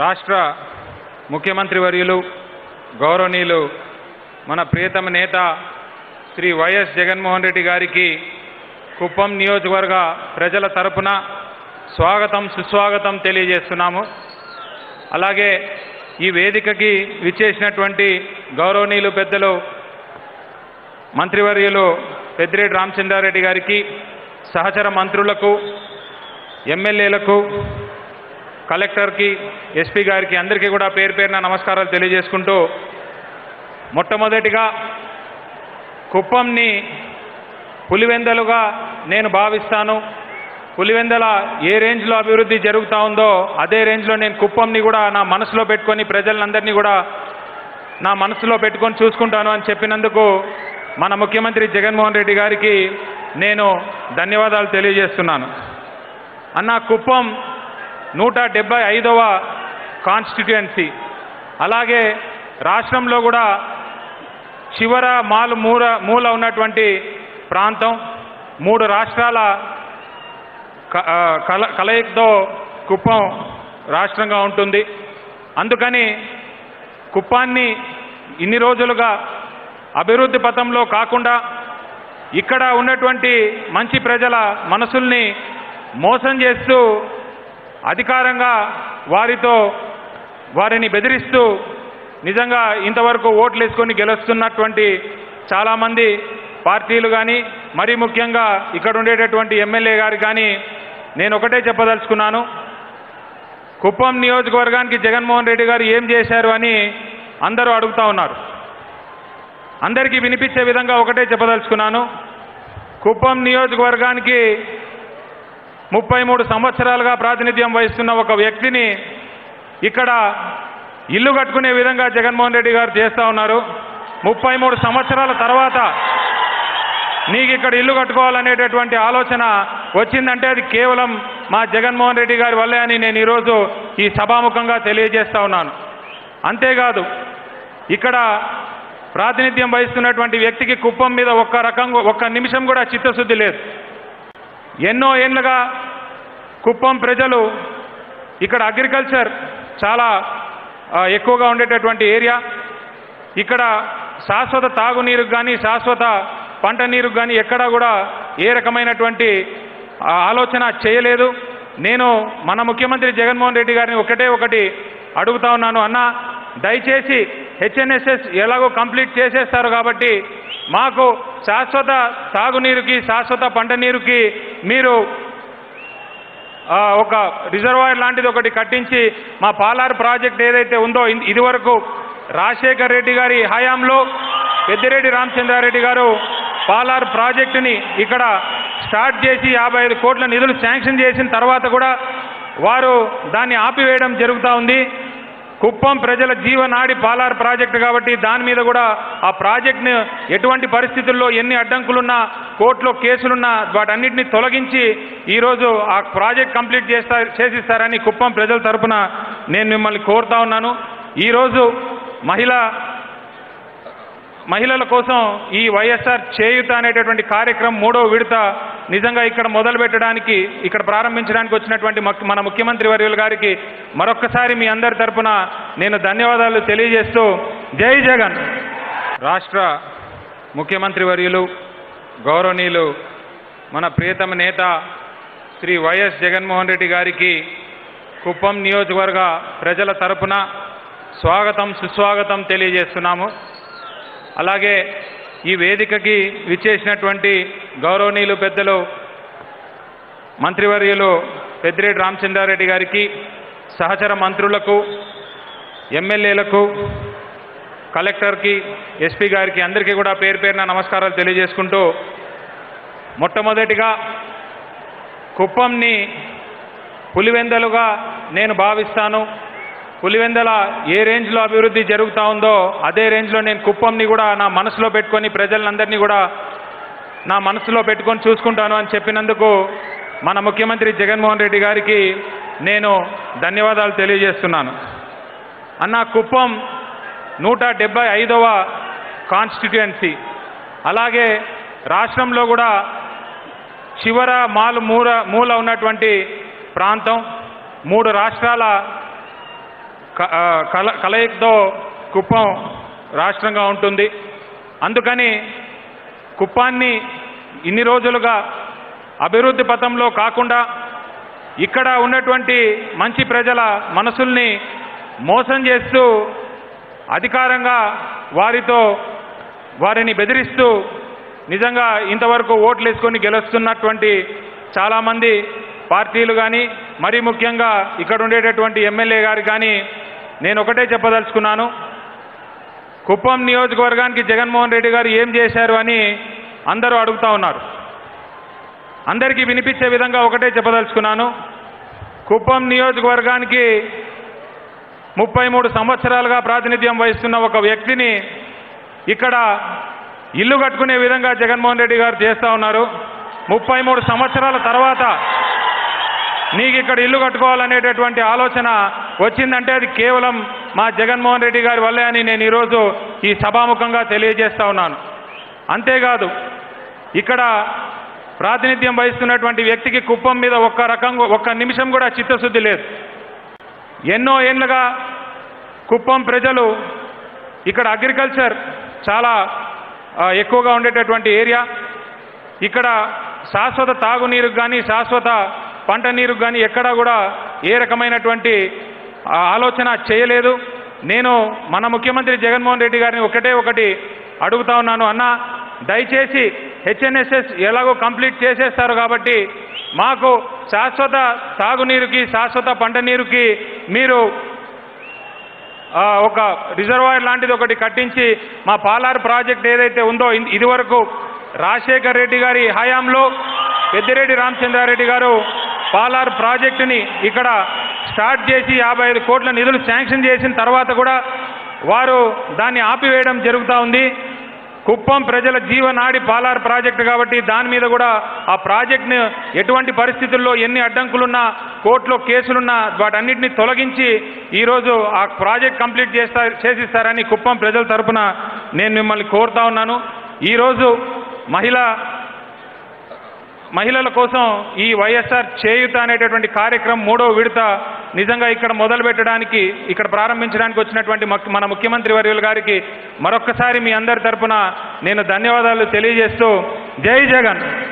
రాష్ట్ర ముఖ్యమంత్రి వర్యులు గౌరవనీయులు మన ప్రియతమ నేత శ్రీ వైఎస్ జగన్మోహన్ రెడ్డి గారికి కుప్పం నియోజకవర్గ ప్రజల తరపున స్వాగతం సుస్వాగతం తెలియజేస్తున్నాము అలాగే ఈ వేదికకి విచ్చేసినటువంటి గౌరవనీయులు పెద్దలు మంత్రివర్యులు పెద్దిరెడ్డి రామచంద్రారెడ్డి గారికి సహచర మంత్రులకు ఎమ్మెల్యేలకు కలెక్టర్కి ఎస్పీ గారికి అందరికీ కూడా పేరు పేరున నమస్కారాలు తెలియజేసుకుంటూ మొట్టమొదటిగా కుప్పంని పులివెందలుగా నేను భావిస్తాను పులివెందల ఏ రేంజ్లో అభివృద్ధి జరుగుతూ ఉందో అదే రేంజ్లో నేను కుప్పంని కూడా నా మనసులో పెట్టుకొని ప్రజలందరినీ కూడా నా మనసులో పెట్టుకొని చూసుకుంటాను అని చెప్పినందుకు మన ముఖ్యమంత్రి జగన్మోహన్ రెడ్డి గారికి నేను ధన్యవాదాలు తెలియజేస్తున్నాను అన్న కుప్పం నూట డెబ్బై ఐదవ కాన్స్టిట్యుయెన్సీ అలాగే రాష్ట్రంలో కూడా చివర మాలు మూల మూల ఉన్నటువంటి ప్రాంతం మూడు రాష్ట్రాల క- ఆ, కల కలయికతో కుప్పం రాష్ట్రంగా ఉంటుంది అందుకని కుప్పాన్ని ఇన్ని రోజులుగా అభివృద్ధి పథంలో కాకుండా ఇక్కడ ఉన్నటువంటి మంచి ప్రజల మనసుల్ని మోసం చేస్తూ అధికారంగా వారితో వారిని బెదిరిస్తూ నిజంగా ఇంతవరకు ఓట్లు వేసుకొని గెలుస్తున్నటువంటి చాలామంది పార్టీలు కానీ మరీ ముఖ్యంగా ఇక్కడ ఉండేటటువంటి ఎమ్మెల్యే గారు కానీ నేను ఒకటే చెప్పదలుచుకున్నాను కుప్పం నియోజకవర్గానికి జగన్మోహన్ రెడ్డి గారు ఏం చేశారు అని అందరూ అడుగుతా ఉన్నారు అందరికీ వినిపించే విధంగా ఒకటే చెప్పదలుచుకున్నాను కుప్పం నియోజకవర్గానికి ముప్పై మూడు సంవత్సరాలుగా ప్రాతినిధ్యం వహిస్తున్న ఒక వ్యక్తిని ఇక్కడ ఇల్లు కట్టుకునే విధంగా జగన్మోహన్ రెడ్డి గారు చేస్తూ ఉన్నారు ముప్పై మూడు సంవత్సరాల తర్వాత నీకు ఇక్కడ ఇల్లు కట్టుకోవాలనేటటువంటి ఆలోచన వచ్చిందంటే అది కేవలం మా జగన్మోహన్ రెడ్డి గారి వల్లే అని నేను ఈరోజు ఈ సభాముఖంగా తెలియజేస్తా ఉన్నాను అంతేకాదు ఇక్కడ ప్రాతినిధ్యం వహిస్తున్నటువంటి వ్యక్తికి కుప్పం మీద ఒక్క రకంగా ఒక్క నిమిషం కూడా చిత్తశుద్ధి లేదు ఎన్నో ఏళ్ళుగా కుప్పం ప్రజలు ఇక్కడ అగ్రికల్చర్ చాలా ఆ, ఎక్కువగా ఉండేటటువంటి ఏరియా ఇక్కడ శాశ్వత తాగునీరుకు కానీ శాశ్వత పంట నీరుకు కానీ ఎక్కడా కూడా ఏ రకమైనటువంటి ఆ, ఆలోచన చేయలేదు నేను మన ముఖ్యమంత్రి జగన్మోహన్ రెడ్డి గారిని ఒకటే ఒకటి అడుగుతా ఉన్నాను అన్న దయచేసి హెచ్ఎన్ఎస్ఎస్ ఎలాగో కంప్లీట్ చేసేస్తారు కాబట్టి మాకు శాశ్వత తాగునీరుకి శాశ్వత పంట నీరుకి మీరు ఆ, ఒక రిజర్వాయర్ లాంటిది ఒకటి కట్టించి మా పాలార్ ప్రాజెక్ట్ ఏదైతే ఉందో ఇన్- ఇదివరకు రాజశేఖర్ రెడ్డి గారి హయాంలో పెద్దిరెడ్డి రామచంద్రారెడ్డి గారు పాలార్ ప్రాజెక్టుని ఇక్కడ స్టార్ట్ చేసి యాభై ఐదు కోట్ల నిధులు శాంక్షన్ చేసిన తర్వాత కూడా వారు దాన్ని ఆపివేయడం జరుగుతూ ఉంది కుప్పం ప్రజల జీవనాడి పాలార్ ప్రాజెక్టు కాబట్టి దాని మీద కూడా ఆ ప్రాజెక్ట్ని ఎటువంటి పరిస్థితుల్లో ఎన్ని అడ్డంకులున్నా కోర్టులో కేసులున్నా వాటన్నిటిని తొలగించి ఈరోజు ఆ ప్రాజెక్ట్ కంప్లీట్ చేస్తా చేసిస్తారని కుప్పం ప్రజల తరపున నేను మిమ్మల్ని కోరుతా ఉన్నాను ఈరోజు మహిళా మహిళల కోసం ఈ వైఎస్ఆర్ చేయుత అనేటటువంటి కార్యక్రమం మూడో విడత నిజంగా ఇక్కడ మొదలు పెట్టడానికి ఇక్కడ ప్రారంభించడానికి వచ్చినటువంటి మక్- మన ముఖ్యమంత్రి వర్యుల గారికి మరొక్కసారి మీ అందరి తరపున నేను ధన్యవాదాలు తెలియజేస్తూ జై జగన్ రాష్ట్ర ముఖ్యమంత్రి వర్యులు గౌరవనీయులు మన ప్రియతమ నేత శ్రీ వైఎస్ జగన్మోహన్ రెడ్డి గారికి కుప్పం నియోజకవర్గ ప్రజల తరపున స్వాగతం సుస్వాగతం తెలియజేస్తున్నాము అలాగే ఈ వేదికకి విచ్చేసినటువంటి గౌరవనీయులు పెద్దలు మంత్రివర్యులు పెద్దిరెడ్డి రామచంద్రారెడ్డి గారికి సహచర మంత్రులకు ఎమ్మెల్యేలకు కలెక్టర్కి ఎస్పీ గారికి అందరికీ కూడా పేరు పేరున నమస్కారాలు తెలియజేసుకుంటూ మొట్టమొదటిగా కుప్పంని పులివెందలుగా నేను భావిస్తాను పులివెందల ఏ రేంజ్లో అభివృద్ధి జరుగుతూ ఉందో అదే రేంజ్లో నేను కుప్పంని కూడా నా మనసులో పెట్టుకొని ప్రజలందరినీ కూడా నా మనసులో పెట్టుకొని చూసుకుంటాను అని చెప్పినందుకు మన ముఖ్యమంత్రి జగన్మోహన్ రెడ్డి గారికి నేను ధన్యవాదాలు తెలియజేస్తున్నాను అన్న కుప్పం నూట డెబ్బై ఐదవ కాన్స్టిట్యుయెన్సీ అలాగే రాష్ట్రంలో కూడా చివర మాలు మూల మూల ఉన్నటువంటి ప్రాంతం మూడు రాష్ట్రాల క- ఆ, కల కలయికతో కుప్పం రాష్ట్రంగా ఉంటుంది అందుకని కుప్పాన్ని ఇన్ని రోజులుగా అభివృద్ధి పథంలో కాకుండా ఇక్కడ ఉన్నటువంటి మంచి ప్రజల మనసుల్ని మోసం చేస్తూ అధికారంగా వారితో వారిని బెదిరిస్తూ నిజంగా ఇంతవరకు ఓట్లు వేసుకొని గెలుస్తున్నటువంటి చాలామంది పార్టీలు కానీ మరీ ముఖ్యంగా ఇక్కడ ఉండేటటువంటి ఎమ్మెల్యే గారు కానీ నేను ఒకటే చెప్పదలుచుకున్నాను కుప్పం నియోజకవర్గానికి జగన్మోహన్ రెడ్డి గారు ఏం చేశారు అని అందరూ అడుగుతా ఉన్నారు అందరికీ వినిపించే విధంగా ఒకటే చెప్పదలుచుకున్నాను కుప్పం నియోజకవర్గానికి ముప్పై మూడు సంవత్సరాలుగా ప్రాతినిధ్యం వహిస్తున్న ఒక వ్యక్తిని ఇక్కడ ఇల్లు కట్టుకునే విధంగా జగన్మోహన్ రెడ్డి గారు చేస్తూ ఉన్నారు ముప్పై మూడు సంవత్సరాల తర్వాత నీకు ఇక్కడ ఇల్లు కట్టుకోవాలనేటటువంటి ఆలోచన వచ్చిందంటే అది కేవలం మా జగన్మోహన్ రెడ్డి గారి వల్లే అని నేను ఈరోజు ఈ సభాముఖంగా తెలియజేస్తా ఉన్నాను అంతేకాదు ఇక్కడ ప్రాతినిధ్యం వహిస్తున్నటువంటి వ్యక్తికి కుప్పం మీద ఒక్క రకంగా ఒక్క నిమిషం కూడా చిత్తశుద్ధి లేదు ఎన్నో ఏళ్ళుగా కుప్పం ప్రజలు ఇక్కడ అగ్రికల్చర్ చాలా ఆ, ఎక్కువగా ఉండేటటువంటి ఏరియా ఇక్కడ శాశ్వత తాగునీరుకు కానీ శాశ్వత పంట నీరుకు కానీ ఎక్కడా కూడా ఏ రకమైనటువంటి ఆ, ఆలోచన చేయలేదు నేను మన ముఖ్యమంత్రి జగన్మోహన్ రెడ్డి గారిని ఒకటే ఒకటి అడుగుతా ఉన్నాను అన్న దయచేసి హెచ్ఎన్ఎస్ఎస్ ఎలాగో కంప్లీట్ చేసేస్తారు కాబట్టి మాకు శాశ్వత తాగునీరుకి శాశ్వత పంట నీరుకి మీరు ఆ, ఒక రిజర్వాయర్ లాంటిది ఒకటి కట్టించి మా పాలార్ ప్రాజెక్ట్ ఏదైతే ఉందో ఇన్- ఇదివరకు రాజశేఖర్ రెడ్డి గారి హయాంలో పెద్దిరెడ్డి రామచంద్రారెడ్డి గారు పాలార్ ప్రాజెక్టుని ఇక్కడ స్టార్ట్ చేసి యాభై ఐదు కోట్ల నిధులు శాంక్షన్ చేసిన తర్వాత కూడా వారు దాన్ని ఆపివేయడం జరుగుతూ ఉంది కుప్పం ప్రజల జీవనాడి పాలార్ ప్రాజెక్టు కాబట్టి దాని మీద కూడా ఆ ప్రాజెక్ట్ని ఎటువంటి పరిస్థితుల్లో ఎన్ని అడ్డంకులున్నా కోర్టులో కేసులున్నా వాటన్నిటిని తొలగించి ఈరోజు ఆ ప్రాజెక్ట్ కంప్లీట్ చేస్తా చేసిస్తారని కుప్పం ప్రజల తరపున నేను మిమ్మల్ని కోరుతా ఉన్నాను ఈరోజు మహిళ మహిళల కోసం ఈ వైఎస్ఆర్ చేయుత అనేటటువంటి కార్యక్రమం మూడో విడత నిజంగా ఇక్కడ మొదలు పెట్టడానికి ఇక్కడ ప్రారంభించడానికి వచ్చినటువంటి మక్- మన ముఖ్యమంత్రి వర్యుల గారికి మరొక్కసారి మీ అందరి తరపున నేను ధన్యవాదాలు తెలియజేస్తూ జై జగన్